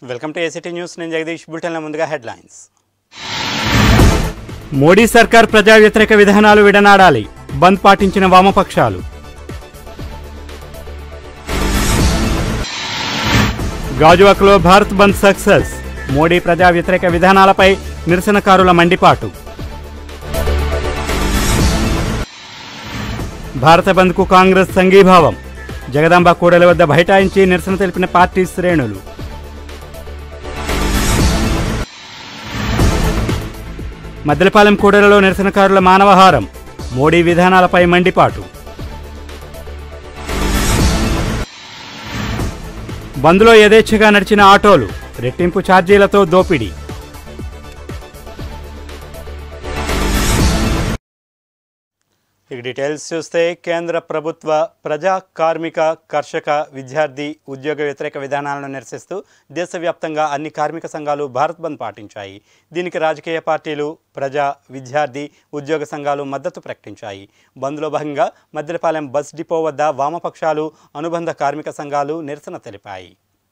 welcome to ACT news నేను జగదీష్ బులెటిన్ల ముందుగా headlines Modi సర్కార్ ప్రజా వ్యతిరేక విధానాలు విడనాడాలి బంద్ పాటించిన వామపక్షాలు గాజువాక్లో భారత్ బంద్ సక్సెస్ మోడీ ప్రజా వ్యతిరేక విధానాలపై నిరసనకారుల మండిపాటు భారత బంద్కు కాంగ్రెస్ సంఘీభావం జగదాంబ కూడలి వద్ద బైఠాయించి నిరసన తెలిపిన పార్టీ శ్రేణులు మద్దెలపాలెం కూడలిలో నిరసనకారుల మానవహారం మోడీ విధానాలపై మండిపాటు బంద్లో యథేచ్ఛగా నడిచిన ఆటోలు రెట్టింపు ఛార్జీలతో దోపిడీ ఇక డీటెయిల్స్ చూస్తే కేంద్ర ప్రభుత్వ ప్రజా కార్మిక కర్షక విద్యార్థి ఉద్యోగ వ్యతిరేక విధానాలను నిరసిస్తూ దేశవ్యాప్తంగా అన్ని కార్మిక సంఘాలు భారత్ బంద్ పాటించాయి దీనికి రాజకీయ పార్టీలు ప్రజా విద్యార్థి ఉద్యోగ సంఘాలు మద్దతు ప్రకటించాయి బంద్లో భాగంగా మద్దెలపాలెం బస్ డిపో వద్ద వామపక్షాలు అనుబంధ కార్మిక సంఘాలు నిరసన తెలిపాయి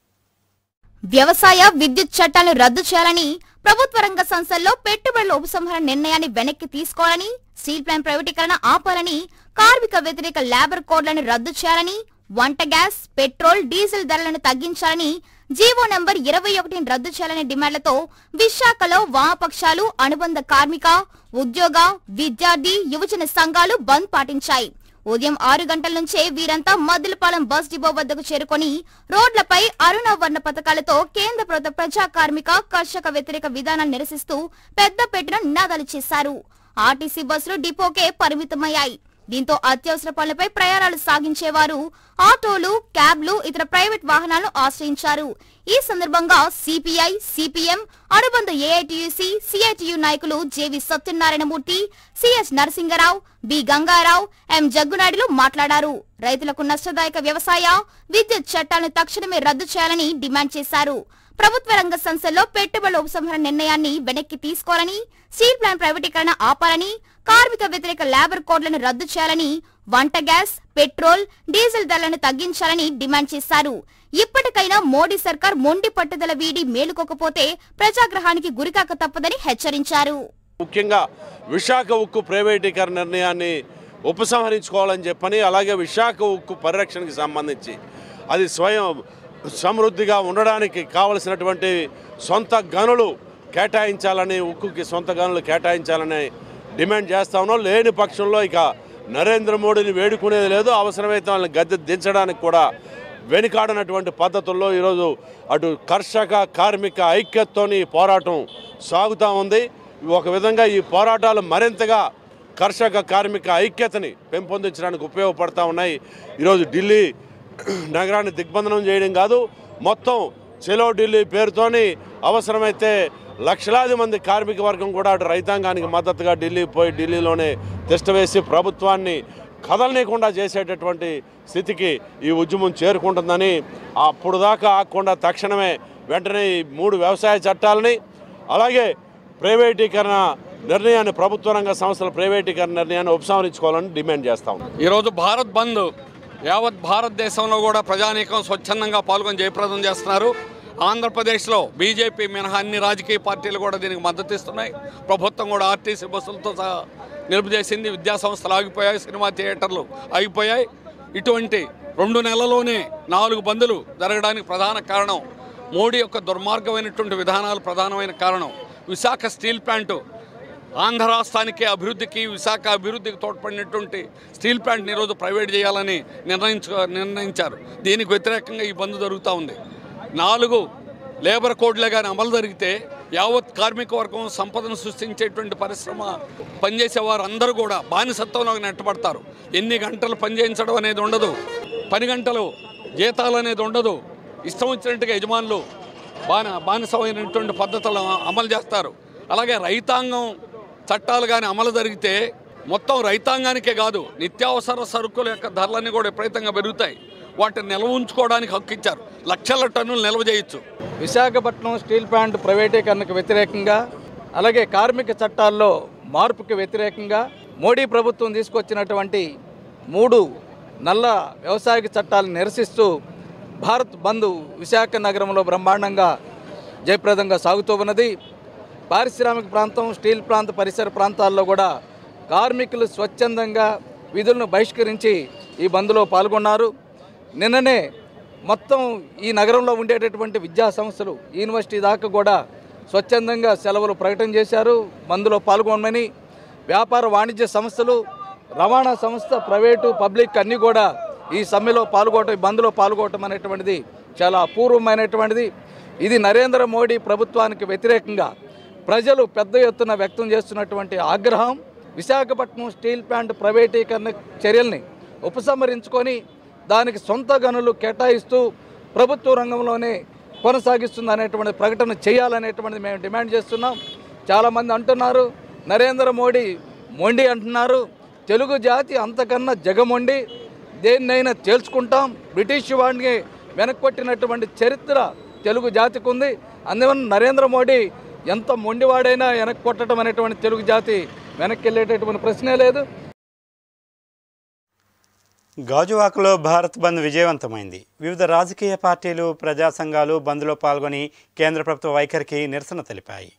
వ్యవసాయ విద్యుత్ చట్టాలను రద్దు చేయాలని ప్రభుత్వ రంగ సంస్థల్లో పెట్టుబడుల ఉపసంహరణ నిర్ణయాన్ని వెనక్కి తీసుకోవాలని స్టీల్ ప్లాంట్ ప్రైవేటీకరణ ఆపాలని కార్మిక వ్యతిరేక లేబర్ కోడ్లను రద్దు చేయాలని వంట గ్యాస్ పెట్రోల్ డీజిల్ ధరలను తగ్గించాలని జీవో నంబర్ ఇరవై ఒకటిని రద్దు చేయాలనే డిమాండ్లతో విశాఖలో వామపక్షాలు అనుబంధ కార్మిక ఉద్యోగ విద్యార్థి యువజన సంఘాలు బంద్ పాటించాయి ఉదయం ఆరు గంటల నుంచే వీరంతా మద్దిలపాలెం బస్ డిపో వద్దకు చేరుకొని రోడ్లపై అరుణవర్ణ పథకాలతో కేంద్ర ప్రభుత్వ ప్రజా కార్మిక కర్షక వ్యతిరేక విధానాన్ని నిరసిస్తూ పెద్ద పెట్టిన నినాదాలు చేశారు ఆర్టీసీ బస్సులు డిపోకే పరిమితమయ్యాయి దీంతో అత్యవసర పనులపై ప్రయాణాలు సాగించేవారు ఆటోలు క్యాబ్లు ఇతర ప్రైవేట్ వాహనాలను ఆశ్రయించారు ఈ సందర్భంగా సిపిఐ సిపిఎం అనుబంధ ఏఐటియుసి సిఐటియు నాయకులు J V Satyanarayanamurthy C S Narasingarao B Gangarao M జగ్గునాయుడులు మాట్లాడారు రైతులకు నష్టదాయక వ్యవసాయ విద్యుత్ చట్టాలను తక్షణమే రద్దు చేయాలని డిమాండ్ చేశారు ప్రభుత్వ రంగ సంస్థల్లో పెట్టుబడుల ఉపసంహరణ నిర్ణయాన్ని వెనక్కి తీసుకోవాలని స్టీల్ ప్లాంట్ ప్రైవేటీకరణ ఆపాలని కార్మిక వ్యతిరేక లేబర్ కోడ్లను రద్దు చేయాలని వంట గ్యాస్ పెట్రోల్ డీజిల్ ధరలను తగ్గించాలని డిమాండ్ చేశారు ఇప్పటికైనా మోడీ సర్కార్ మొండి పట్టుదల వీడి మేలుకోకపోతే ప్రజాగ్రహానికి గురికాక తప్పదని హెచ్చరించారు ముఖ్యంగా విశాఖ ఉక్కు ప్రైవేటీకరణ నిర్ణయాన్ని ఉపసంహరించుకోవాలని చెప్పని అలాగే విశాఖ ఉక్కు పరిరక్షణకి సంబంధించి అది స్వయం సమృద్ధిగా ఉండడానికి కావలసినటువంటి సొంత గనులు కేటాయించాలని ఉక్కుకి సొంత గనులు కేటాయించాలని డిమాండ్ చేస్తా ఉన్నాం లేని పక్షంలో ఇక నరేంద్ర మోడీని వేడుకునేది లేదు అవసరమైతే వాళ్ళని గద్దె దించడానికి కూడా వెనుకాడనటువంటి పద్ధతుల్లో ఈరోజు అటు కర్షక కార్మిక ఐక్యతతోని ఈ పోరాటం సాగుతూ ఉంది ఒక విధంగా ఈ పోరాటాలు మరింతగా కర్షక కార్మిక ఐక్యతని పెంపొందించడానికి ఉపయోగపడతా ఉన్నాయి ఈరోజు ఢిల్లీ నగరాన్ని దిగ్బంధనం చేయడం కాదు మొత్తం చెలో ఢిల్లీ పేరుతోని అవసరమైతే లక్షలాది మంది కార్మిక వర్గం కూడా అటు రైతాంగానికి మద్దతుగా ఢిల్లీ పోయి ఢిల్లీలోనే తిష్టవేసి ప్రభుత్వాన్ని కదలనీయకుండా చేసేటటువంటి స్థితికి ఈ ఉద్యమం చేరుకుంటుందని అప్పుడు దాకా ఆగకుండా తక్షణమే వెంటనే ఈ మూడు వ్యవసాయ చట్టాలని అలాగే ప్రైవేటీకరణ నిర్ణయాన్ని ప్రభుత్వ రంగ సంస్థల ప్రైవేటీకరణ నిర్ణయాన్ని ఉపసంహరించుకోవాలని డిమాండ్ చేస్తా ఉన్నాం ఈరోజు భారత్ బంద్ యావత్ భారతదేశంలో కూడా ప్రజానీకం స్వచ్ఛందంగా పాల్గొని జయప్రదం చేస్తున్నారు ఆంధ్రప్రదేశ్లో బీజేపీ మినహా అన్ని రాజకీయ పార్టీలు కూడా దీనికి మద్దతు ఇస్తున్నాయి ప్రభుత్వం కూడా ఆర్టీసీ బస్సులతో సహా నిలుపుచేసింది విద్యా సంస్థలు ఆగిపోయాయి సినిమా థియేటర్లు ఆగిపోయాయి ఇటువంటి రెండు నెలల్లోనే నాలుగు బందులు జరగడానికి ప్రధాన కారణం మోడీ యొక్క దుర్మార్గమైనటువంటి విధానాలు ప్రధానమైన కారణం విశాఖ స్టీల్ ప్లాంటు ఆంధ్ర రాష్ట్రానికి అభివృద్ధికి విశాఖ అభివృద్ధికి తోడ్పడినటువంటి స్టీల్ ప్లాంట్ని ఈరోజు ప్రైవేట్ చేయాలని నిర్ణయించు నిర్ణయించారు దీనికి వ్యతిరేకంగా ఈ బంద్ జరుగుతూ ఉంది నాలుగు లేబర్ కోడ్లే కానీ అమలు జరిగితే యావత్ కార్మిక వర్గం సంపదను సృష్టించేటువంటి పరిశ్రమ పనిచేసే వారు అందరూ కూడా బానిసత్వంలోకి నెట్టబడతారు ఎన్ని గంటలు పనిచేయించడం అనేది ఉండదు పని గంటలు జీతాలు అనేది ఉండదు ఇష్టం వచ్చినట్టుగా యజమానులు బాన బానిసమైనటువంటి పద్ధతులను అమలు చేస్తారు అలాగే రైతాంగం చట్టాలు కానీ అమలు జరిగితే మొత్తం రైతాంగానికే కాదు నిత్యావసర సరుకుల యొక్క ధరలన్నీ కూడా విపరీతంగా పెరుగుతాయి వాటిని నిల్వ ఉంచుకోవడానికి హక్కు ఇచ్చారు లక్షల టన్నులు నిల్వ చేయొచ్చు విశాఖపట్నం స్టీల్ ప్లాంట్ ప్రైవేటీకరణకు వ్యతిరేకంగా అలాగే కార్మిక చట్టాల్లో మార్పుకి వ్యతిరేకంగా మోడీ ప్రభుత్వం తీసుకొచ్చినటువంటి మూడు నల్ల వ్యవసాయ చట్టాలను నిరసిస్తూ భారత్ బంద్ విశాఖ నగరంలో బ్రహ్మాండంగా జయప్రదంగా సాగుతూ ఉన్నది పారిశ్రామిక ప్రాంతం స్టీల్ ప్రాంత పరిసర ప్రాంతాల్లో కూడా కార్మికులు స్వచ్ఛందంగా విధులను బహిష్కరించి ఈ బంద్లో పాల్గొన్నారు నిన్ననే మొత్తం ఈ నగరంలో ఉండేటటువంటి విద్యా సంస్థలు యూనివర్సిటీ దాకా కూడా స్వచ్ఛందంగా సెలవులు ప్రకటన చేశారు బంద్లో పాల్గొనమని వ్యాపార వాణిజ్య సంస్థలు రవాణా సంస్థ ప్రైవేటు పబ్లిక్ అన్నీ కూడా ఈ సమ్మెలో పాల్గొనటం ఈ బంద్లో పాల్గొనటం అనేటువంటిది చాలా అపూర్వమైనటువంటిది ఇది నరేంద్ర మోడీ ప్రభుత్వానికి వ్యతిరేకంగా ప్రజలు పెద్ద ఎత్తున వ్యక్తం చేస్తున్నటువంటి ఆగ్రహం విశాఖపట్నం స్టీల్ ప్లాంట్ ప్రైవేటీకరణ చర్యల్ని ఉపసంహరించుకొని దానికి సొంత గనులు కేటాయిస్తూ ప్రభుత్వ రంగంలోనే కొనసాగిస్తుంది అనేటువంటి ప్రకటన చేయాలనేటువంటిది మేము డిమాండ్ చేస్తున్నాం చాలామంది అంటున్నారు నరేంద్ర మోడీ మొండి అంటున్నారు తెలుగు జాతి అంతకన్నా జగమొండి దేన్నైనా తేల్చుకుంటాం బ్రిటిష్ వాడిని వెనక్కొట్టినటువంటి చరిత్ర తెలుగు జాతికి ఉంది అందువల్ల నరేంద్ర మోడీ ఎంత మొండివాడైనా వెనక్కి కొట్టడం అనేటువంటి తెలుగు జాతి వెనక్కి వెళ్ళేటటువంటి ప్రశ్నే లేదు గాజువాకలో భారత్ బంద్ విజయవంతమైంది వివిధ రాజకీయ పార్టీలు ప్రజా సంఘాలు బంద్లో పాల్గొని కేంద్ర ప్రభుత్వ వైఖరికి నిరసన తెలిపాయి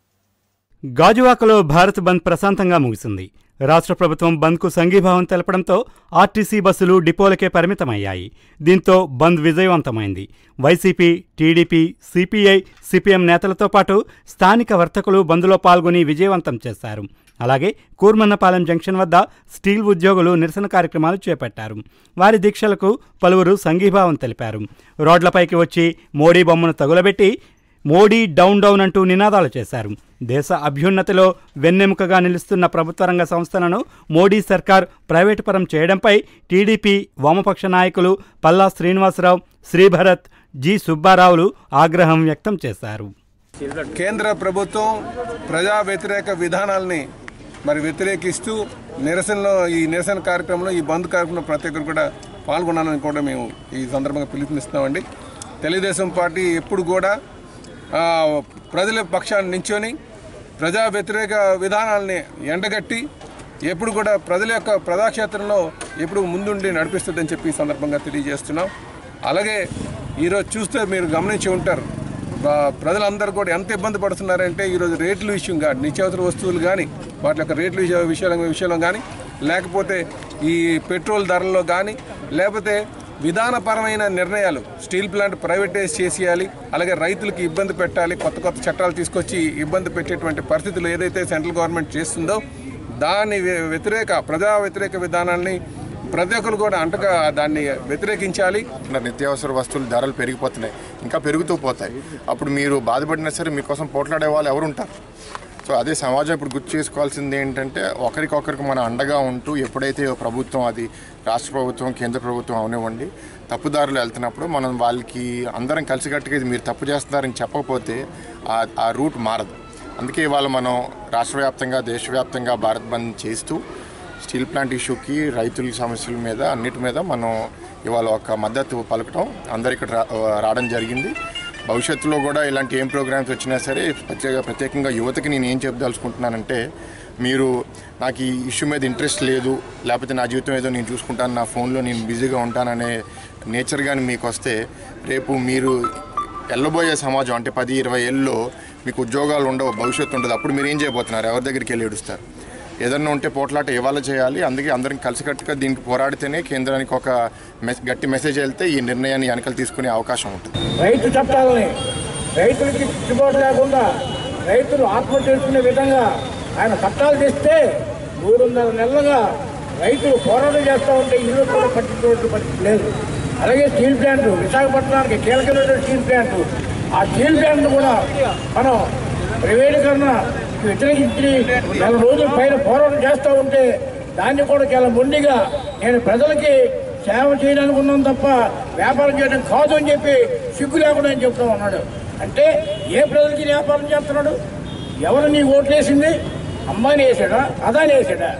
గాజువాకలో భారత్ బంద్ ప్రశాంతంగా ముగిసింది రాష్ట్ర ప్రభుత్వం బంద్కు సంఘీభావం తెలపడంతో ఆర్టీసీ బస్సులు డిపోలకే పరిమితమయ్యాయి దీంతో బంద్ విజయవంతమైంది వైసీపీ టీడీపీ సిపిఐ సిపిఎం నేతలతో పాటు స్థానిక వర్తకులు బంద్లో పాల్గొని విజయవంతం చేశారు అలాగే కూర్మన్నపాలెం జంక్షన్ వద్ద స్టీల్ ఉద్యోగులు నిరసన కార్యక్రమాలు చేపట్టారు వారి దీక్షలకు పలువురు సంఘీభావం తెలిపారు రోడ్లపైకి వచ్చి మోడీ బొమ్మను తగులబెట్టి మోడీ డౌన్ డౌన్ అంటూ నినాదాలు చేశారు దేశ అభ్యున్నతిలో వెన్నెముకగా నిలుస్తున్న ప్రభుత్వ రంగ సంస్థలను మోడీ సర్కార్ ప్రైవేటు పరం చేయడంపై టీడీపీ వామపక్ష నాయకులు పల్లా శ్రీనివాసరావు శ్రీభరత్ జి సుబ్బారావులు ఆగ్రహం వ్యక్తం చేశారు కేంద్ర ప్రభుత్వం ప్రజా వ్యతిరేక విధానాల్ని మరి వ్యతిరేకిస్తూ నిరసనలో ఈ నిరసన కార్యక్రమంలో ఈ బంద్ కార్యక్రమంలో ప్రతి ఒక్కరు కూడా పాల్గొనాలని కూడా మేము ఈ సందర్భంగా పిలుపునిస్తున్నామండి తెలుగుదేశం పార్టీ ఎప్పుడు కూడా ఆ, ప్రజల పక్షాన్ని నించొని ప్రజా వ్యతిరేక విధానాల్ని ఎండగట్టి ఎప్పుడు కూడా ప్రజల యొక్క ప్రజాక్షేత్రంలో ఎప్పుడు ముందుండి నడిపిస్తుందని చెప్పి ఈ సందర్భంగా తెలియజేస్తున్నాం అలాగే ఈరోజు చూస్తే మీరు గమనించి ఉంటారు బా- ప్రజలందరూ కూడా ఎంత ఇబ్బంది పడుతున్నారంటే ఈరోజు రేట్ల విషయం కానీ నిత్యావసర వస్తువులు కానీ వాటి యొక్క రేట్ల విషయ విషయాల విషయంలో కానీ లేకపోతే ఈ పెట్రోల్ ధరల్లో కానీ లేకపోతే విధానపరమైన నిర్ణయాలు స్టీల్ ప్లాంట్ ప్రైవేటైజ్ చేసేయాలి అలాగే రైతులకు ఇబ్బంది పెట్టాలి కొత్త కొత్త చట్టాలు తీసుకొచ్చి ఇబ్బంది పెట్టేటువంటి పరిస్థితులు ఏదైతే సెంట్రల్ గవర్నమెంట్ చేస్తుందో దాని వ్య- వ్యతిరేక ప్రజా వ్యతిరేక విధానాన్ని ప్రతి ఒక్కరు కూడా అంటగా దాన్ని వ్యతిరేకించాలి నిత్యావసర వస్తువుల ధరలు పెరిగిపోతున్నాయి ఇంకా పెరుగుతూ పోతాయి అప్పుడు మీరు బాధపడినా సరే మీకోసం పోట్లాడే వాళ్ళు ఎవరు ఉంటారు సో అదే సమాజం ఇప్పుడు గుర్తు చేసుకోవాల్సింది ఏంటంటే ఒకరికొకరికి మన అండగా ఉంటూ ఎప్పుడైతే ప్రభుత్వం అది రాష్ట్ర ప్రభుత్వం కేంద్ర ప్రభుత్వం అవనివ్వండి తప్పుదారులు వెళ్తున్నప్పుడు మనం వాళ్ళకి అందరం కలిసికట్టుగా ఇది మీరు తప్పు చేస్తున్నారని చెప్పకపోతే ఆ- ఆ రూట్ మారదు అందుకే ఇవాళ మనం రాష్ట్ర వ్యాప్తంగా దేశవ్యాప్తంగా భారత్ బంద్ చేస్తూ స్టీల్ ప్లాంట్ ఇష్యూకి రైతుల సమస్యల మీద అన్నిటి మీద మనం ఇవాళ ఒక మద్దతు పలకటం అందరు ఇక్కడ రా- రావడం జరిగింది భవిష్యత్తులో కూడా ఇలాంటి ఏం ప్రోగ్రామ్స్ వచ్చినా సరే ప్రత్యేక ప్రత్యేకంగా యువతకి నేను ఏం చెప్పదలుచుకుంటున్నానంటే మీరు నాకు ఈ ఇష్యూ మీద ఇంట్రెస్ట్ లేదు లేకపోతే నా జీవితం ఏదో నేను చూసుకుంటాను నా ఫోన్లో నేను బిజీగా ఉంటాననే నేచర్ కానీ మీకు వస్తే రేపు మీరు వెళ్ళబోయే సమాజం అంటే పది ఇరవై ఏళ్ళలో మీకు ఉద్యోగాలు ఉండవు భవిష్యత్తు ఉండదు అప్పుడు మీరు ఏం చేయబోతున్నారు ఎవరి దగ్గరికి వెళ్ళి ఏడుస్తారు ఏదన్నా ఉంటే పోట్లాట ఇవాళ చేయాలి అందుకే అందరం కలిసికట్టుగా దీనికి పోరాడితేనే కేంద్రానికి ఒక మెస్ గట్టి మెసేజ్ వెళ్తే ఈ నిర్ణయాన్ని వెనకలు తీసుకునే అవకాశం ఉంటుంది రైతు చట్టాలని రైతులకి గిట్టుబాటు లేకుండా రైతులు ఆత్మహత్య చేసుకునే విధంగా ఆయన చట్టాలు తెస్తే మూడున్నర నెలలుగా రైతులు పోరాటం చేస్తూ ఉంటే ఇల్లు కూడా పట్టించుకోవాల్సిన పరిస్థితి లేదు అలాగే స్టీల్ ప్లాంట్ విశాఖపట్నానికి కీలకమైన స్టీల్ ప్లాంట్ ఆ స్టీల్ ప్లాంట్ కూడా మనం ప్రైవేటీకరణ వ్యతిరేకించి నెల రోజుల పైన పోరాటం చేస్తూ ఉంటే దాన్ని కూడా చాలా మొండిగా నేను ప్రజలకి సేవ చేయడానికి ఉన్నాం తప్ప వ్యాపారం చేయడం కాదు అని చెప్పి సిగ్గు లేకుండా అని చెప్తా ఉన్నాడు అంటే ఏ ప్రజలకి వ్యాపారం చేస్తున్నాడు ఎవరు నీ ఓట్లేసింది అంబానీ వేసాడా అదాని వేసాడా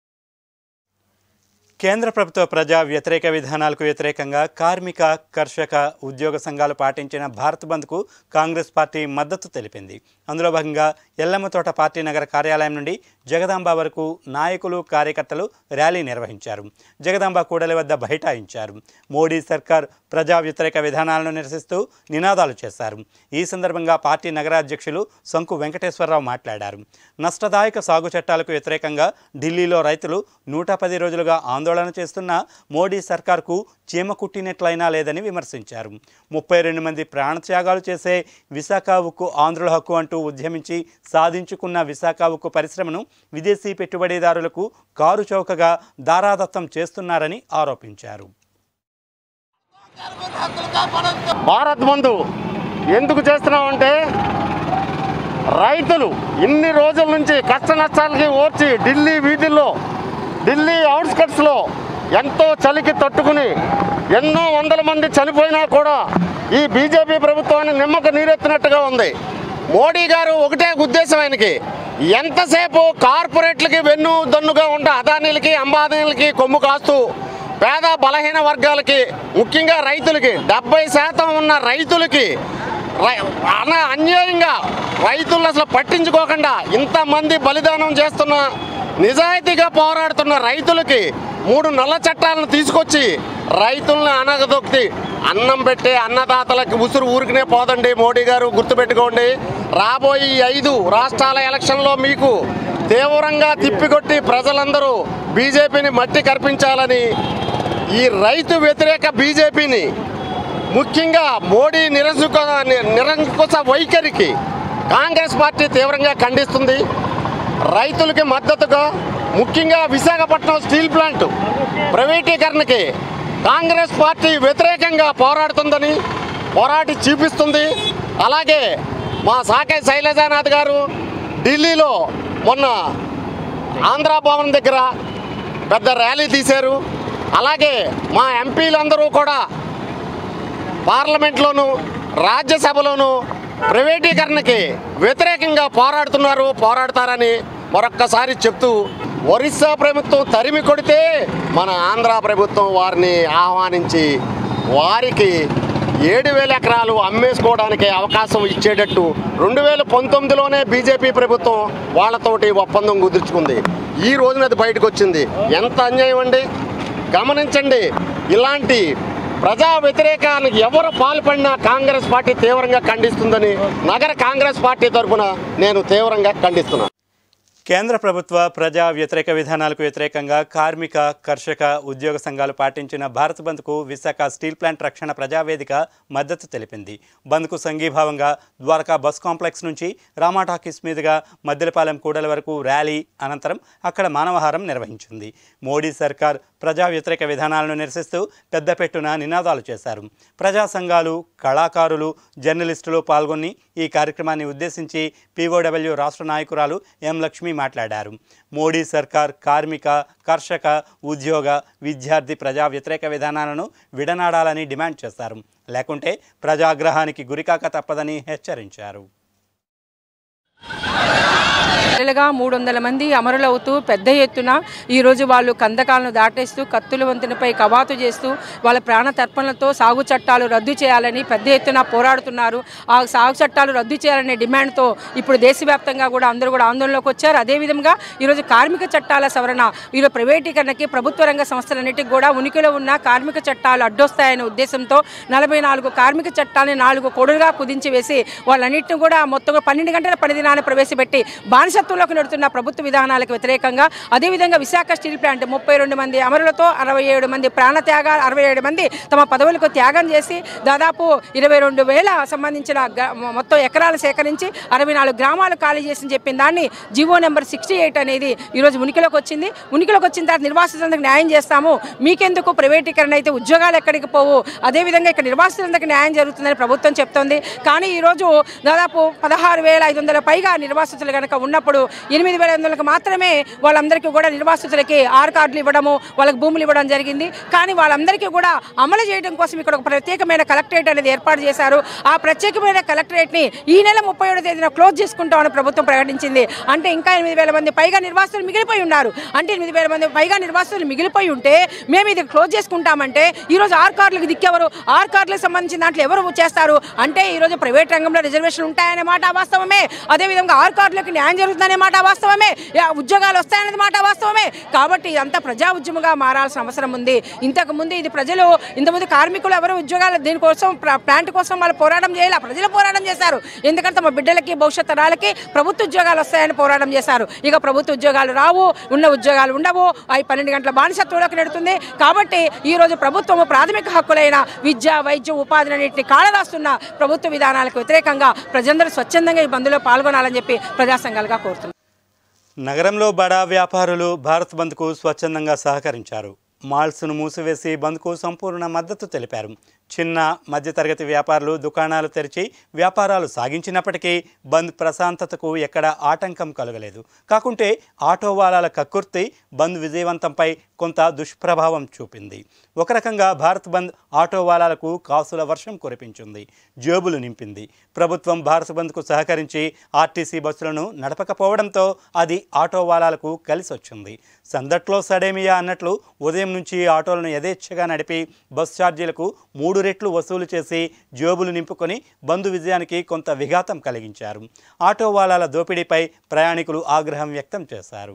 కేంద్ర ప్రభుత్వ ప్రజా వ్యతిరేక విధానాలకు వ్యతిరేకంగా కార్మిక కర్షక ఉద్యోగ సంఘాలు పాటించిన భారత్ బంద్కు కాంగ్రెస్ పార్టీ మద్దతు తెలిపింది అందులో భాగంగా ఎల్లమ్మతోట పార్టీ నగర కార్యాలయం నుండి జగదాంబ వరకు నాయకులు కార్యకర్తలు ర్యాలీ నిర్వహించారు జగదాంబ కూడలి వద్ద బైఠాయించారు మోడీ సర్కార్ ప్రజా వ్యతిరేక విధానాలను నిరసిస్తూ నినాదాలు చేశారు ఈ సందర్భంగా పార్టీ నగర అధ్యక్షులు సంకు వెంకటేశ్వరరావు మాట్లాడారు నష్టదాయక సాగు చట్టాలకు వ్యతిరేకంగా ఢిల్లీలో రైతులు నూట పది రోజులుగా ఆందోళన చేస్తున్న మోడీ సర్కార్కు చీమ కుట్టినట్లయినా లేదని విమర్శించారు ముప్పై రెండు మంది ప్రాణత్యాగాలు చేసే విశాఖ ఉక్కు ఆంధ్రుల హక్కు అంటూ ఉద్యమించి సాధించుకున్న విశాఖ ఉక్కు పరిశ్రమను విదేశీ పెట్టుబడిదారులకు కారు చౌకగా దారాదత్తం చేస్తున్నారని ఆరోపించారు భారత్ బంధు ఎందుకు చేస్తున్నామంటే రైతులు ఇన్ని రోజుల నుంచి కష్ట నష్టాలకి ఓర్చి ఢిల్లీ వీధుల్లో ఢిల్లీ అవుట్స్కట్స్లో ఎంతో చలికి తట్టుకుని ఎన్నో వందల మంది చనిపోయినా కూడా ఈ బీజేపీ ప్రభుత్వాన్ని నిమ్మక నీరెత్తినట్టుగా ఉంది మోడీ గారు ఒకటే ఉద్దేశం ఆయనకి ఎంతసేపు కార్పొరేట్లకి వెన్ను దన్నుగా ఉంటే అదానీలకి అంబానీలకి కొమ్ము కాస్తూ పేద బలహీన వర్గాలకి ముఖ్యంగా రైతులకి డెబ్బై శాతం ఉన్న రైతులకి రై- అన అన్యాయంగా రైతులను అసలు పట్టించుకోకుండా ఇంతమంది బలిదానం చేస్తున్న నిజాయితీగా పోరాడుతున్న రైతులకి మూడు నల్ల చట్టాలను తీసుకొచ్చి రైతులను అనగదొక్కి అన్నం పెట్టే అన్నదాతలకి ఉసురు ఊరికనే పోదండి మోడీ గారు గుర్తుపెట్టుకోండి రాబోయే ఈ ఐదు రాష్ట్రాల ఎలక్షన్లో మీకు తీవ్రంగా తిప్పికొట్టి ప్రజలందరూ బీజేపీని మట్టి కర్పించాలని ఈ రైతు వ్యతిరేక బీజేపీని ముఖ్యంగా మోడీ నిరంకుశ నిరంకుశ వైఖరికి కాంగ్రెస్ పార్టీ తీవ్రంగా ఖండిస్తుంది రైతులకి మద్దతుగా ముఖ్యంగా విశాఖపట్నం స్టీల్ ప్లాంట్ ప్రైవేటీకరణకి కాంగ్రెస్ పార్టీ వ్యతిరేకంగా పోరాడుతుందని పోరాటి చూపిస్తుంది అలాగే మా సాకే శైలజానాథ్ గారు ఢిల్లీలో మొన్న ఆంధ్ర భవన్ దగ్గర పెద్ద ర్యాలీ తీశారు అలాగే మా ఎంపీలందరూ కూడా పార్లమెంట్లోను రాజ్యసభలోను ప్రైవేటీకరణకి వ్యతిరేకంగా పోరాడుతున్నారు పోరాడతారని మరొక్కసారి చెప్తూ ఒరిస్సా ప్రభుత్వం తరిమి కొడితే మన ఆంధ్ర ప్రభుత్వం వారిని ఆహ్వానించి వారికి ఏడు వేల ఎకరాలు అమ్మేసుకోవడానికి అవకాశం ఇచ్చేటట్టు రెండు వేల పంతొమ్మిదిలోనే బీజేపీ ప్రభుత్వం వాళ్ళతోటి ఒప్పందం కుదుర్చుకుంది ఈ రోజున అది బయటకు వచ్చింది ఎంత అన్యాయం అండి గమనించండి ఇలాంటి ప్రజా వ్యతిరేకానికి ఎవరు పాల్పడినా కాంగ్రెస్ పార్టీ తీవ్రంగా ఖండిస్తుందని నగర కాంగ్రెస్ పార్టీ తరఫున నేను తీవ్రంగా ఖండిస్తున్నాను కేంద్ర ప్రభుత్వ ప్రజా వ్యతిరేక విధానాలకు వ్యతిరేకంగా కార్మిక కర్షక ఉద్యోగ సంఘాలు పాటించిన భారత్ బంద్కు విశాఖ స్టీల్ ప్లాంట్ రక్షణ ప్రజావేదిక మద్దతు తెలిపింది బంద్కు సంఘీభావంగా ద్వారకా బస్ కాంప్లెక్స్ నుంచి రామా టాకీస్ మీదుగా మద్దెలపాలెం కూడల వరకు ర్యాలీ అనంతరం అక్కడ మానవహారం నిర్వహించింది మోడీ సర్కార్ ప్రజా వ్యతిరేక విధానాలను నిరసిస్తూ పెద్దపెట్టున నినాదాలు చేశారు ప్రజా సంఘాలు కళాకారులు జర్నలిస్టులు పాల్గొని ఈ కార్యక్రమాన్ని ఉద్దేశించి పీఓడబ్ల్యూ రాష్ట్ర నాయకురాలు ఎం లక్ష్మి మాట్లాడారు మోడీ సర్కార్ కార్మిక కర్షక ఉద్యోగ విద్యార్థి ప్రజా వ్యతిరేక విధానాలను విడనాడాలని డిమాండ్ చేశారు లేకుంటే ప్రజాగ్రహానికి గురికాక తప్పదని హెచ్చరించారు నెలలుగా మూడు వందల మంది అమరులవుతూ పెద్ద ఎత్తున ఈరోజు వాళ్ళు కందకాలను దాటేస్తూ కత్తుల వంతెనపై కవాతు చేస్తూ వాళ్ళ ప్రాణ తర్పణలతో సాగు చట్టాలు రద్దు చేయాలని పెద్ద ఎత్తున పోరాడుతున్నారు ఆ సాగు చట్టాలు రద్దు చేయాలనే డిమాండ్తో ఇప్పుడు దేశవ్యాప్తంగా కూడా అందరూ కూడా ఆందోళనలోకి వచ్చారు అదేవిధంగా ఈరోజు కార్మిక చట్టాల సవరణ ఈరోజు ప్రైవేటీకరణకి ప్రభుత్వ రంగ సంస్థలన్నిటికీ కూడా ఉనికిలో ఉన్న కార్మిక చట్టాలు అడ్డొస్తాయనే ఉద్దేశంతో నలభై నాలుగు కార్మిక చట్టాలని నాలుగు కొడులుగా కుదించి వేసి వాళ్ళన్నింటిని కూడా మొత్తం పన్నెండు గంటల పని దినాన్ని ప్రవేశపెట్టి బానిసత్వంలోకి నడుతున్న ప్రభుత్వ విధానాలకు వ్యతిరేకంగా అదేవిధంగా విశాఖ స్టీల్ ప్లాంట్ ముప్పై రెండు మంది అమరులతో అరవై ఏడు మంది ప్రాణత్యాగ అరవై ఏడు మంది తమ పదవులకు త్యాగం చేసి దాదాపు ఇరవై రెండు వేల సంబంధించిన గ- మొత్తం ఎకరాలు సేకరించి అరవై నాలుగు గ్రామాలు ఖాళీ చేసి చెప్పిన దాన్ని జీవో నెంబర్ సిక్స్టీ ఎయిట్ అనేది ఈరోజు ఉనికిలోకి వచ్చింది ఉనికిలోకి వచ్చిన తర్వాత నిర్వాసితులందరికీ న్యాయం చేస్తాము మీకెందుకు ప్రైవేటీకరణ అయితే ఉద్యోగాలు ఎక్కడికి పోవు అదేవిధంగా ఇక్కడ నిర్వాసితులందరికీ న్యాయం జరుగుతుందని ప్రభుత్వం చెప్తోంది కానీ ఈరోజు దాదాపు పదహారు వేల ఐదు వందల పైగా నిర్వాసితులు కనుక ఉన్నప్పుడు ఎనిమిది వేల ఐదు వందలకు మాత్రమే వాళ్ళందరికీ కూడా నిర్వాసితులకి ఆర్ కార్డులు ఇవ్వడము వాళ్ళకి భూములు ఇవ్వడం జరిగింది కానీ వాళ్ళందరికీ కూడా అమలు చేయడం కోసం ఇక్కడ ఒక ప్రత్యేకమైన కలెక్టరేట్ అనేది ఏర్పాటు చేశారు ఆ ప్రత్యేకమైన కలెక్టరేట్ని ఈ నెల ముప్పై ఏడో తేదీన క్లోజ్ చేసుకుంటామని ప్రభుత్వం ప్రకటించింది అంటే ఇంకా ఎనిమిది వేల మంది పైగా నిర్వాసితులు మిగిలిపోయి ఉన్నారు అంటే ఎనిమిది వేల మంది పైగా నిర్వాసితులు మిగిలిపోయి ఉంటే మేము ఇది క్లోజ్ చేసుకుంటామంటే ఈరోజు ఆర్ కార్డులకు దిక్కెవరు ఆర్ కార్డులకు సంబంధించిన దాంట్లో ఎవరు చేస్తారు అంటే ఈరోజు ప్రైవేట్ రంగంలో రిజర్వేషన్ ఉంటాయనే మాట వాస్తవమే అదేవిధంగా ఆర్ కార్డులకు న్యాయం జరుగుతుందనే మాట వాస్తవమే యా, ఉద్యోగాలు వస్తాయనేది మాట వాస్తవమే కాబట్టి ఇదంతా ప్రజా ఉద్యమంగా మారాల్సిన అవసరం ఉంది ఇంతకు ముందు ఇది ప్రజలు ఇంతకుముందు కార్మికులు ఎవరు ఉద్యోగాలు దీనికోసం ప్ర- ప్లాంట్ కోసం వాళ్ళు పోరాటం చేయాలి ప్రజలు పోరాటం చేశారు ఎందుకంటే తమ బిడ్డలకి భవిష్యత్ తరాలకి ప్రభుత్వ ఉద్యోగాలు వస్తాయని పోరాటం చేశారు ఇక ప్రభుత్వ ఉద్యోగాలు రావు ఉన్న ఉద్యోగాలు ఉండవు అవి పన్నెండు గంటల బానిసత్వంలోకి నెడుతుంది కాబట్టి ఈ రోజు ప్రభుత్వము ప్రాథమిక హక్కులైన విద్య వైద్యం ఉపాధిని అన్నింటినీ కాళరాస్తున్న ప్రభుత్వ విధానాలకు వ్యతిరేకంగా ప్రజలందరూ స్వచ్ఛందంగా ఈ బంద్లో పాల్గొనాలని చెప్పి ప్రజా సంఘాలుగా కోరుతున్నారు నగరంలో బడా వ్యాపారులు భారత్ బంద్కు స్వచ్ఛందంగా సహకరించారు మాల్స్ను మూసివేసి బంద్కు సంపూర్ణ మద్దతు తెలిపారు చిన్న మధ్యతరగతి వ్యాపారులు దుకాణాలు తెరిచి వ్యాపారాలు సాగించినప్పటికీ బంద్ ప్రశాంతతకు ఎక్కడ ఆటంకం కలగలేదు కాకుంటే ఆటో వాలాల కక్కుర్తి బంద్ విజయవంతంపై కొంత దుష్ప్రభావం చూపింది ఒక రకంగా భారత్ బంద్ ఆటో వాలాలకు కాసుల వర్షం కురిపించింది జేబులు నింపింది ప్రభుత్వం భారత్ బంద్కు సహకరించి ఆర్టీసీ బస్సులను నడపకపోవడంతో అది ఆటో వాలాలకు కలిసి వచ్చింది సందట్లో సడేమియా అన్నట్లు ఉదయం నుంచి ఆటోలను యథేచ్ఛగా నడిపి బస్ ఛార్జీలకు మూడు రెట్లు వసూలు చేసి జేబులు నింపుకొని బంధు విజయానికి కొంత విఘాతం కలిగించారు ఆటో వాలాల దోపిడీపై ప్రయాణికులు ఆగ్రహం వ్యక్తం చేశారు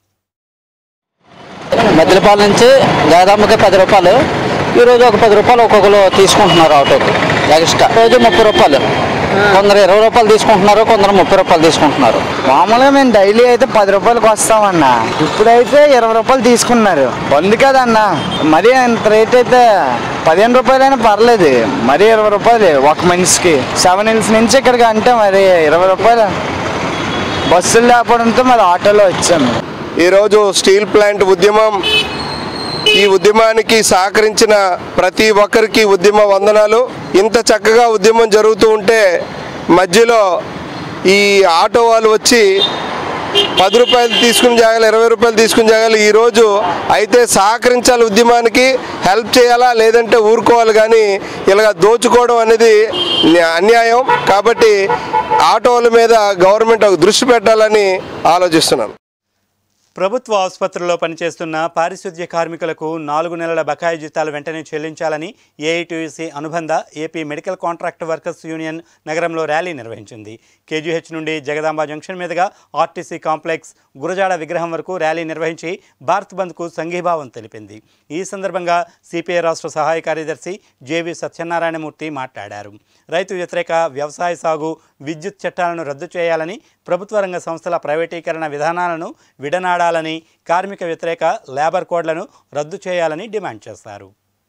మద్దిలపాల నుంచి దాదాపుగా పది రూపాయలు ఈరోజు ఒక పది రూపాయలు ఒక్కొక్కరు తీసుకుంటున్నారు ఆటోకి ఎక్స్ట్రా రోజు ముప్పై రూపాయలు కొందరు ఇరవై రూపాయలు తీసుకుంటున్నారు కొందరు ముప్పై రూపాయలు తీసుకుంటున్నారు మామూలుగా మేము డైలీ అయితే పది రూపాయలకి వస్తామన్న ఇప్పుడైతే ఇరవై రూపాయలు తీసుకున్నారు బంద్ కదన్న మరీ అంత రేట్ అయితే పదిహేను రూపాయలైనా పర్లేదు మరీ ఇరవై రూపాయలు ఒక మనిషికి సెవెన్ హిల్స్ నుంచి ఇక్కడికి అంటే మరి ఇరవై రూపాయలు బస్సులు లేకపోవడంతో మరి ఆటోలో వచ్చాము ఈరోజు స్టీల్ ప్లాంట్ ఉద్యమం ఈ ఉద్యమానికి సహకరించిన ప్రతి ఒక్కరికి ఉద్యమ వందనాలు ఇంత చక్కగా ఉద్యమం జరుగుతూ ఉంటే మధ్యలో ఈ ఆటో వాళ్ళు వచ్చి పది రూపాయలు తీసుకుని జాగాలి ఇరవై రూపాయలు తీసుకుని జాగాలి ఈరోజు అయితే సహకరించాలి ఉద్యమానికి హెల్ప్ చేయాలా లేదంటే ఊరుకోవాలి కానీ ఇలాగ దోచుకోవడం అనేది న్యా- అన్యాయం కాబట్టి ఆటోల మీద గవర్నమెంట్ ఒక దృష్టి పెట్టాలని ఆలోచిస్తున్నాను ప్రభుత్వ ఆసుపత్రుల్లో పనిచేస్తున్న పారిశుద్ధ్య కార్మికులకు నాలుగు నెలల బకాయి జీతాలు వెంటనే చెల్లించాలని ఏఐటీయూసీ అనుబంధ AP medical contract workers union నగరంలో ర్యాలీ నిర్వహించింది కేజీహెచ్ నుండి జగదాంబ జంక్షన్ మీదుగా ఆర్టీసీ కాంప్లెక్స్ గురజాడ విగ్రహం వరకు ర్యాలీ నిర్వహించి భారత్ బంద్కు సంఘీభావం తెలిపింది ఈ సందర్భంగా సిపిఐ రాష్ట్ర సహాయ కార్యదర్శి జేవి సత్యనారాయణమూర్తి మాట్లాడారు రైతు వ్యతిరేక వ్యవసాయ సాగు విద్యుత్ చట్టాలను రద్దు చేయాలని ప్రభుత్వ రంగ సంస్థల ప్రైవేటీకరణ విధానాలను విడనాడాలని కార్మిక వ్యతిరేక లేబర్ కోడ్లను రద్దు చేయాలని డిమాండ్ చేశారు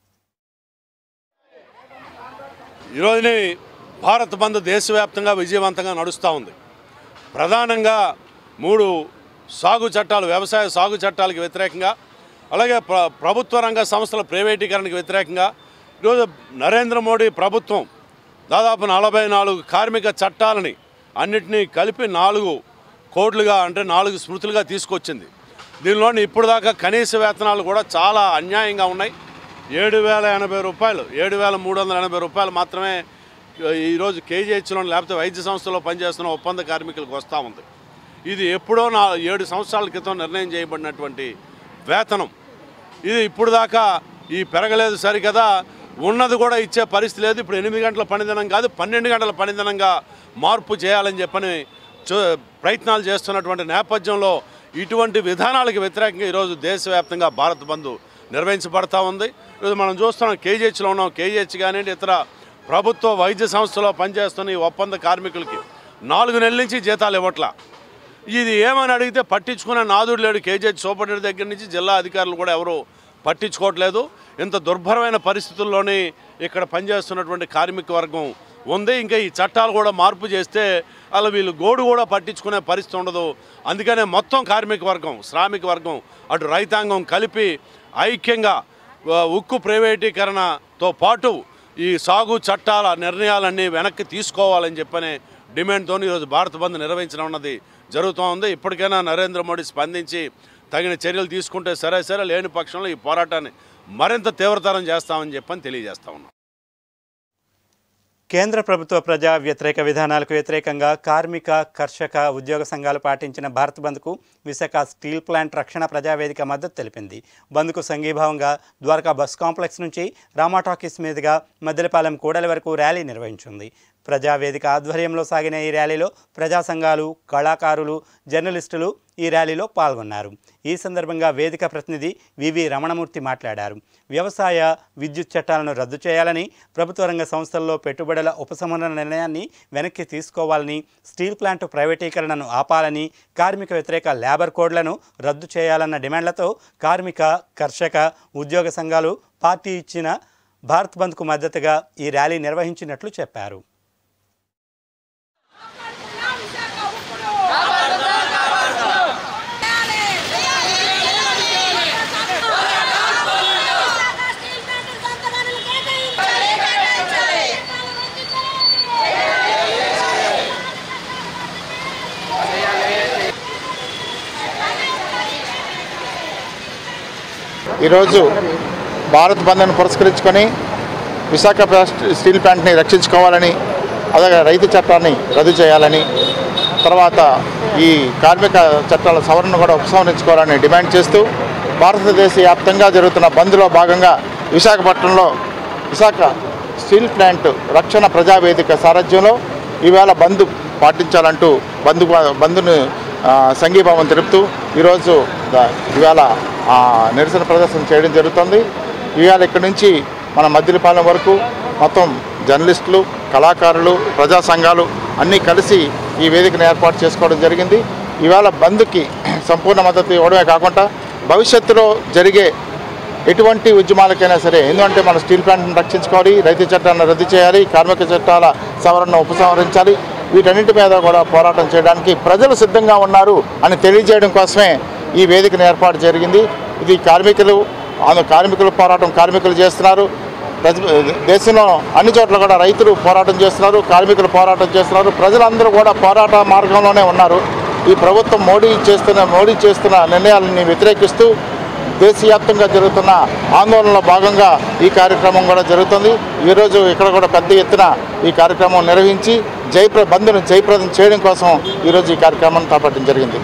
ఈరోజుని భారత్ బంద్ దేశవ్యాప్తంగా విజయవంతంగా నడుస్తూ ఉంది ప్రధానంగా మూడు సాగు చట్టాలు వ్యవసాయ సాగు చట్టాలకు వ్యతిరేకంగా అలాగే ప్ర ప్రభుత్వ రంగ సంస్థల ప్రైవేటీకరణకు వ్యతిరేకంగా ఈరోజు నరేంద్ర మోడీ ప్రభుత్వం దాదాపు నలభై నాలుగు కార్మిక చట్టాలని అన్నిటినీ కలిపి నాలుగు కోడ్లుగా అంటే నాలుగు స్మృతులుగా తీసుకొచ్చింది దీనిలోని ఇప్పుడు దాకా కనీస వేతనాలు కూడా చాలా అన్యాయంగా ఉన్నాయి ఏడు వేల ఎనభై రూపాయలు ఏడు వేల మూడు వందల ఎనభై రూపాయలు మాత్రమే ఈరోజు కేజీహెచ్లో లేకపోతే వైద్య సంస్థలో పనిచేస్తున్న ఒప్పంద కార్మికులకు వస్తూ ఉంది ఇది ఎప్పుడో నా ఏడు సంవత్సరాల క్రితం నిర్ణయం చేయబడినటువంటి వేతనం ఇది ఇప్పుడు దాకా ఈ పెరగలేదు సరికదా ఉన్నది కూడా ఇచ్చే పరిస్థితి లేదు ఇప్పుడు ఎనిమిది గంటల పనిదినం కాదు పన్నెండు గంటల పనిదినంగా మార్పు చేయాలని చెప్పని చూ- ప్రయత్నాలు చేస్తున్నటువంటి నేపథ్యంలో ఇటువంటి విధానాలకు వ్యతిరేకంగా ఈరోజు దేశవ్యాప్తంగా భారత్ బంద్ నిర్వహించబడతా ఉంది ఈరోజు మనం చూస్తున్నాం కేజీహెచ్లో ఉన్నాం కేజీహెచ్ కానివ్వండి ఇతర ప్రభుత్వ వైద్య సంస్థలో పనిచేస్తున్న ఈ ఒప్పంద కార్మికులకి నాలుగు నెలల నుంచి జీతాలు ఇవ్వట్లా ఇది ఏమని అడిగితే పట్టించుకునే నాదుడు లేడు కేజీహెచ్ సూపరింటెండెంట్ దగ్గర నుంచి జిల్లా అధికారులు కూడా ఎవరు పట్టించుకోవట్లేదు ఇంత దుర్భరమైన పరిస్థితుల్లోని ఇక్కడ పనిచేస్తున్నటువంటి కార్మిక వర్గం ఉంది ఇంకా ఈ చట్టాలు కూడా మార్పు చేస్తే అలా వీళ్ళు గోడు కూడా పట్టించుకునే పరిస్థితి ఉండదు అందుకనే మొత్తం కార్మిక వర్గం శ్రామిక వర్గం అటు రైతాంగం కలిపి ఐక్యంగా ఆ, ఉక్కు ప్రైవేటీకరణతో పాటు ఈ సాగు చట్టాల నిర్ణయాలన్నీ వెనక్కి తీసుకోవాలని చెప్పనే డిమాండ్తో ఈరోజు భారత్ బంద్ నిర్వహించడం అన్నది జరుగుతూ ఉంది ఇప్పటికైనా నరేంద్ర మోడీ స్పందించి తగిన చర్యలు తీసుకుంటే సరే సరే లేని పక్షంలో ఈ పోరాటాన్ని మరింత తీవ్రతరం చేస్తామని చెప్పని తెలియజేస్తా ఉన్నాం కేంద్ర ప్రభుత్వ ప్రజా వ్యతిరేక విధానాలకు వ్యతిరేకంగా కార్మిక కర్షక ఉద్యోగ సంఘాలు పాటించిన భారత్ బంద్కు విశాఖ స్టీల్ ప్లాంట్ రక్షణ ప్రజావేదిక మద్దతు తెలిపింది బంద్కు సంఘీభావంగా ద్వారకా బస్ కాంప్లెక్స్ నుంచి రామా టాకీస్ మీదుగా మద్దెలపాలెం కూడలి వరకు ర్యాలీ నిర్వహించింది ప్రజావేదిక ఆధ్వర్యంలో సాగిన ఈ ర్యాలీలో ప్రజా సంఘాలు కళాకారులు జర్నలిస్టులు ఈ ర్యాలీలో పాల్గొన్నారు ఈ సందర్భంగా వేదిక ప్రతినిధి వివి రమణమూర్తి మాట్లాడారు వ్యవసాయ విద్యుత్ చట్టాలను రద్దు చేయాలని ప్రభుత్వ రంగ సంస్థల్లో పెట్టుబడుల ఉపశమన నిర్ణయాన్ని వెనక్కి తీసుకోవాలని స్టీల్ ప్లాంట్ ప్రైవేటీకరణను ఆపాలని కార్మిక వ్యతిరేక లేబర్ కోడ్లను రద్దు చేయాలన్న డిమాండ్లతో కార్మిక కర్షక ఉద్యోగ సంఘాలు పార్టీ ఇచ్చిన భారత్ బంద్కు మద్దతుగా ఈ ర్యాలీ నిర్వహించినట్లు చెప్పారు ఈరోజు భారత్ బంద్ను పురస్కరించుకొని విశాఖ ప్లాస్ట్- స్టీల్ ప్లాంట్ని రక్షించుకోవాలని అలాగే రైతు చట్టాన్ని రద్దు చేయాలని తర్వాత ఈ కార్మిక చట్టాల సవరణ కూడా ఉపసంహరించుకోవాలని డిమాండ్ చేస్తూ భారతదేశ వ్యాప్తంగా జరుగుతున్న బంద్లో భాగంగా విశాఖపట్నంలో విశాఖ స్టీల్ ప్లాంట్ రక్షణ ప్రజావేదిక సారథ్యంలో ఈవేళ బంద్ పాటించాలంటూ బంద్ బంద్ను ఆ, సంఘీభావం తెలుపుతూ ఈరోజు ద- ఈవేళ ఆ, నిరసన ప్రదర్శన చేయడం జరుగుతుంది ఈవేళ ఇక్కడి నుంచి మన మద్దిలపాలెం వరకు మొత్తం జర్నలిస్టులు కళాకారులు ప్రజా సంఘాలు అన్నీ కలిసి ఈ వేదికను ఏర్పాటు చేసుకోవడం జరిగింది ఈవేళ బంద్కి సంపూర్ణ మద్దతు ఇవ్వడమే కాకుండా భవిష్యత్తులో జరిగే ఎటువంటి ఉద్యమాలకైనా సరే ఎందుకంటే మన స్టీల్ ప్లాంట్ను రక్షించుకోవాలి రైతు చట్టాన్ని రద్దు చేయాలి కార్మిక చట్టాల సవరణను ఉపసంహరించాలి వీటన్నిటి మీద కూడా పోరాటం చేయడానికి ప్రజలు సిద్ధంగా ఉన్నారు అని తెలియజేయడం కోసమే ఈ వేదికను ఏర్పాటు జరిగింది ఇది కార్మికులు ఆంధ్ర కార్మికుల పోరాటం కార్మికులు చేస్తున్నారు ప్రజ దేశంలో అన్ని చోట్ల కూడా రైతులు పోరాటం చేస్తున్నారు కార్మికులు పోరాటం చేస్తున్నారు ప్రజలందరూ కూడా పోరాట మార్గంలోనే ఉన్నారు ఈ ప్రభుత్వం మోడీ చేస్తున్న మోడీ చేస్తున్న నిర్ణయాలని వ్యతిరేకిస్తూ దేశవ్యాప్తంగా జరుగుతున్న ఆందోళనలో భాగంగా ఈ కార్యక్రమం కూడా జరుగుతుంది ఈరోజు ఇక్కడ కూడా పెద్ద ఎత్తున ఈ కార్యక్రమం నిర్వహించి జయప్ర బంద్ను జయప్రదం చేయడం కోసం ఈరోజు ఈ కార్యక్రమాన్ని చేపట్టడం జరిగింది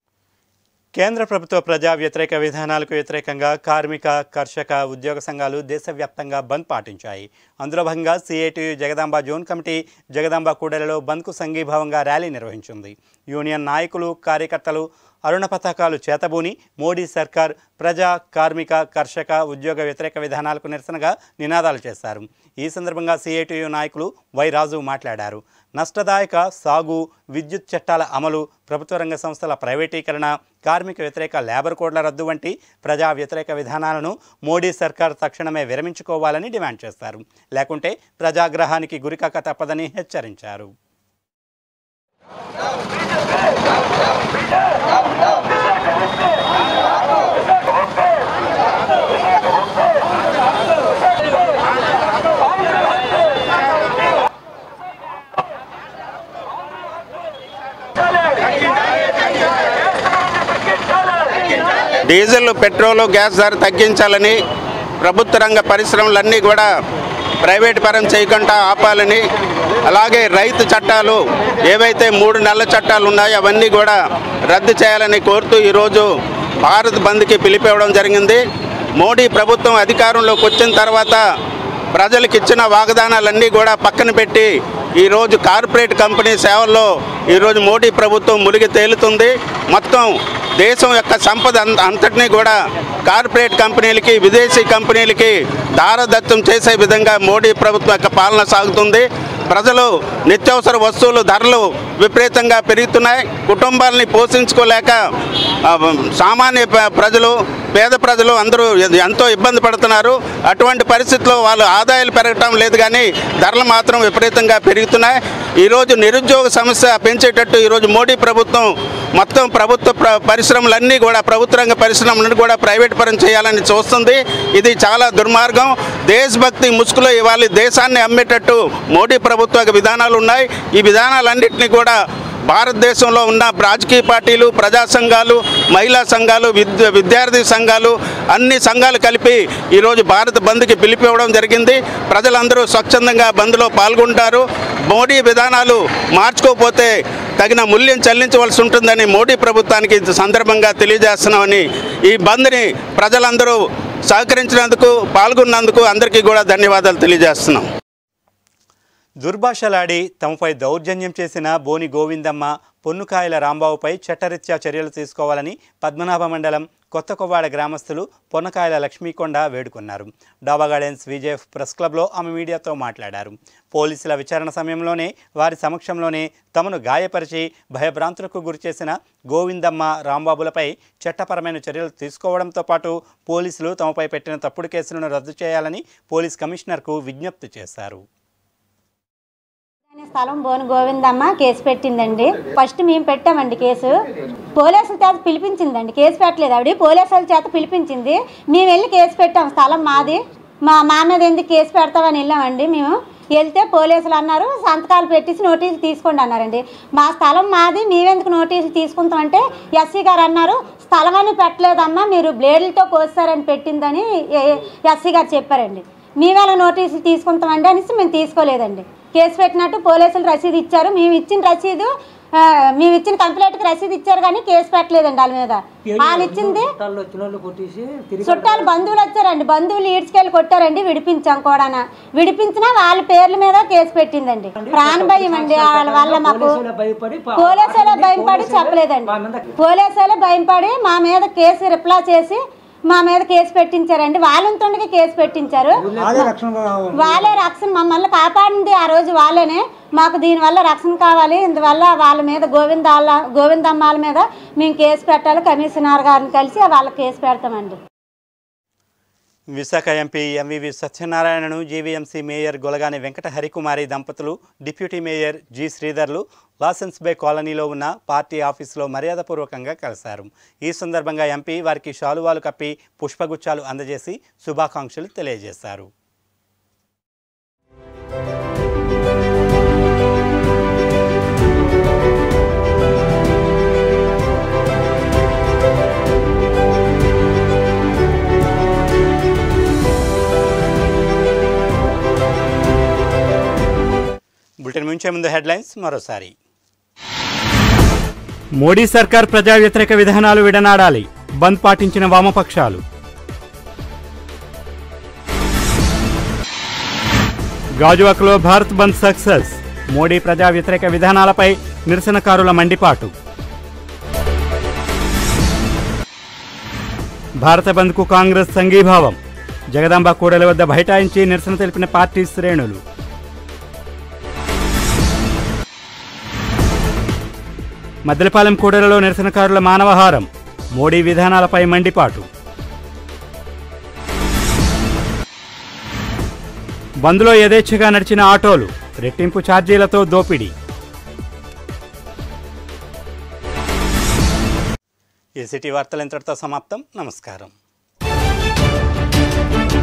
కేంద్ర ప్రభుత్వ ప్రజా వ్యతిరేక విధానాలకు వ్యతిరేకంగా కార్మిక కర్షక ఉద్యోగ సంఘాలు దేశవ్యాప్తంగా బంద్ పాటించాయి అందులో భాగంగా CITU Jagadamba zone committee Jagadamba కూడలిలో బంద్కు సంఘీభావంగా ర్యాలీ నిర్వహించింది యూనియన్ నాయకులు కార్యకర్తలు అరుణ పతాకాలు చేతబూని మోడీ సర్కార్ ప్రజా కార్మిక కర్షక ఉద్యోగ వ్యతిరేక విధానాలకు నిరసనగా నినాదాలు చేశారు ఈ సందర్భంగా సిఐటియు నాయకులు వై రాజు మాట్లాడారు నష్టదాయక సాగు విద్యుత్ చట్టాల అమలు ప్రభుత్వ రంగ సంస్థల ప్రైవేటీకరణ కార్మిక వ్యతిరేక లేబర్ కోడ్ల రద్దు వంటి ప్రజా వ్యతిరేక విధానాలను మోడీ సర్కార్ తక్షణమే విరమించుకోవాలని డిమాండ్ చేశారు లేకుంటే ప్రజాగ్రహానికి గురికాక తప్పదని హెచ్చరించారు డీజిల్ పెట్రోల్ గ్యాస్ ధర తగ్గించాలని ప్రభుత్వ రంగ పరిశ్రమలన్నీ కూడా ప్రైవేట్ పరం చేయకుండా ఆపాలని అలాగే రైతు చట్టాలు ఏవైతే మూడు నెలల చట్టాలు ఉన్నాయో అవన్నీ కూడా రద్దు చేయాలని కోరుతూ ఈరోజు భారత్ బంద్కి పిలిపివ్వడం జరిగింది మోడీ ప్రభుత్వం అధికారంలోకి వచ్చిన తర్వాత ప్రజలకు ఇచ్చిన వాగ్దానాలన్నీ కూడా పక్కన పెట్టి ఈరోజు కార్పొరేట్ కంపెనీ సేవల్లో ఈరోజు మోడీ ప్రభుత్వం మునిగి తేలుతుంది మొత్తం దేశం యొక్క సంపద అంత- అంతటినీ కూడా కార్పొరేట్ కంపెనీలకి విదేశీ కంపెనీలకి దారదత్తం చేసే విధంగా మోడీ ప్రభుత్వం యొక్క పాలన సాగుతుంది ప్రజలు నిత్యావసర వస్తువులు ధరలు విపరీతంగా పెరుగుతున్నాయి కుటుంబాలని పోషించుకోలేక ఆ, సామాన్య ప- ప్రజలు పేద ప్రజలు అందరూ ఎంతో ఇబ్బంది పడుతున్నారు అటువంటి పరిస్థితుల్లో వాళ్ళు ఆదాయాలు పెరగటం లేదు కానీ ధరలు మాత్రం విపరీతంగా పెరుగుతున్నాయి ఈరోజు నిరుద్యోగ సమస్య పెంచేటట్టు ఈరోజు మోడీ ప్రభుత్వం మొత్తం ప్రభుత్వ ప్ర- పరిశ్రమలన్నీ కూడా ప్రభుత్వ రంగ పరిశ్రమలను కూడా ప్రైవేట్ పరం చేయాలని చూస్తుంది ఇది చాలా దుర్మార్గం దేశభక్తి ముసుగులో ఇవాళ దేశాన్ని అమ్మేటట్టు మోడీ ప్రభుత్వ విధానాలు ఉన్నాయి ఈ విధానాలన్నింటినీ కూడా భారతదేశంలో ఉన్న రాజకీయ పార్టీలు ప్రజా సంఘాలు మహిళా సంఘాలు విద్య విద్యార్థి సంఘాలు అన్ని సంఘాలు కలిపి ఈరోజు భారత్ బంద్కి పిలిపివ్వడం జరిగింది ప్రజలందరూ స్వచ్ఛందంగా బంద్లో పాల్గొంటారు మోడీ విధానాలు మార్చుకోకపోతే తగిన మూల్యం చెల్లించవలసి ఉంటుందని మోడీ ప్రభుత్వానికి ఈ సందర్భంగా తెలియజేస్తున్నామని ఈ బంద్ని ప్రజలందరూ సహకరించినందుకు పాల్గొన్నందుకు అందరికీ కూడా ధన్యవాదాలు తెలియజేస్తున్నాం దుర్భాషలాడి తమపై దౌర్జన్యం చేసిన బోని గోవిందమ్మ పొన్నుకాయల రాంబాబుపై చట్టరీత్యా చర్యలు తీసుకోవాలని పద్మనాభ మండలం కొత్త కొవ్వాడ గ్రామస్తులు పొన్నకాయల లక్ష్మీకొండ వేడుకున్నారు డాబా గార్డెన్స్ విజయ్ ప్రెస్ క్లబ్లో ఆమె మీడియాతో మాట్లాడారు పోలీసుల విచారణ సమయంలోనే వారి సమక్షంలోనే తమను గాయపరిచి భయభ్రాంతులకు గురిచేసిన గోవిందమ్మ రాంబాబులపై చట్టపరమైన చర్యలు తీసుకోవడంతో పాటు పోలీసులు తమపై పెట్టిన తప్పుడు కేసులను రద్దు చేయాలని పోలీస్ కమిషనర్కు విజ్ఞప్తి చేశారు అనే స్థలం బోను గోవిందమ్మ కేసు పెట్టిందండి ఫస్ట్ మేము పెట్టామండి కేసు పోలీసుల చేత పిలిపించిందండి కేసు పెట్టలేదు ఆవిడ పోలీసుల చేత పిలిపించింది మేము వెళ్ళి కేసు పెట్టాం స్థలం మాది మా మా మీద ఎందుకు కేసు పెడతామని వెళ్ళామండి మేము వెళ్తే పోలీసులు అన్నారు సంతకాలు పెట్టేసి నోటీసులు తీసుకోండి అన్నారండి మా స్థలం మాది మేమెందుకు నోటీసులు తీసుకుంటామంటే ఎస్సీ గారు అన్నారు స్థలం అని పెట్టలేదమ్మా మీరు బ్లేడ్లతో కోసారని పెట్టిందని ఎస్సీ గారు చెప్పారండి మేమేలా నోటీసులు తీసుకుంటామండి అనేసి మేము తీసుకోలేదండి కేసు పెట్టినట్టు పోలీసులు రసీదు ఇచ్చారు మేము ఇచ్చిన రసీదు ఆ, మేము ఇచ్చిన కంప్లైంట్కి రసీదు ఇచ్చారు కానీ కేసు పెట్టలేదండి వాళ్ళ మీద వాళ్ళు ఇచ్చింది చుట్టాలు బంధువులు వచ్చారండి బంధువులు ఈడ్చుకెళ్ళి కొట్టారండి విడిపించాం కూడా విడిపించినా వాళ్ళ పేర్ల మీద కేసు పెట్టిందండి ప్రాణ భయం అండి వాళ్ళ వల్ల మాకు పోలీసులు భయపడి చెప్పలేదండి పోలీసులు భయపడి మా మీద కేసు రిప్లా చేసి మా మీద కేసు పెట్టించారండి వాళ్ళంతుండగా కేసు పెట్టించారు వాళ్ళే రక్షణ మమ్మల్ని కాపాడింది ఆ రోజు వాళ్ళనే మాకు దీనివల్ల రక్షణ కావాలి ఇందువల్ల వాళ్ళ మీద గోవిందాల గోవిందమ్మాల మీద మేము కేసు పెట్టాలి కమిషనర్ గారిని కలిసి వాళ్ళ కేసు పెడతామండి విశాఖ ఎంపీ ఎంవివి సత్యనారాయణను జీవీఎంసీ మేయర్ గొలగాని వెంకట హరికుమారి దంపతులు డిప్యూటీ మేయర్ జి శ్రీధర్లు లాసెన్స్ బే కాలనీలో ఉన్న పార్టీ ఆఫీసులో మర్యాదపూర్వకంగా కలిశారు ఈ సందర్భంగా ఎంపీ వారికి శాలువాలు కప్పి పుష్పగుచ్చాలు అందజేసి శుభాకాంక్షలు తెలియజేశారు బులెటిన్ ముంచే ముందు హెడ్లైన్స్ మరోసారి మోడీ సర్కార్ ప్రజా వ్యతిరేక విధానాలు విడనాడాలి బంద్ పాటించిన వామపక్షాలు గాజువాకలో భారత్ బంద్ సక్సెస్ మోడీ ప్రజా వ్యతిరేక విధానాలపై నిరసనకారుల మండిపాటు భారత బంద్కు కాంగ్రెస్ సంఘీభావం జగదాంబ కూడలి వద్ద బైఠాయించి నిరసన తెలిపిన పార్టీ శ్రేణులు మద్దెలపాలెం కూడలిలో నిరసనకారుల మానవహారం మోడీ విధానాలపై మండిపాటు బంద్లో యథేచ్ఛగా నడిచిన ఆటోలు రెట్టింపు ఛార్జీలతో దోపిడీ ఈ సిటీ వార్తలు ఇంతటితో సమాప్తం నమస్కారం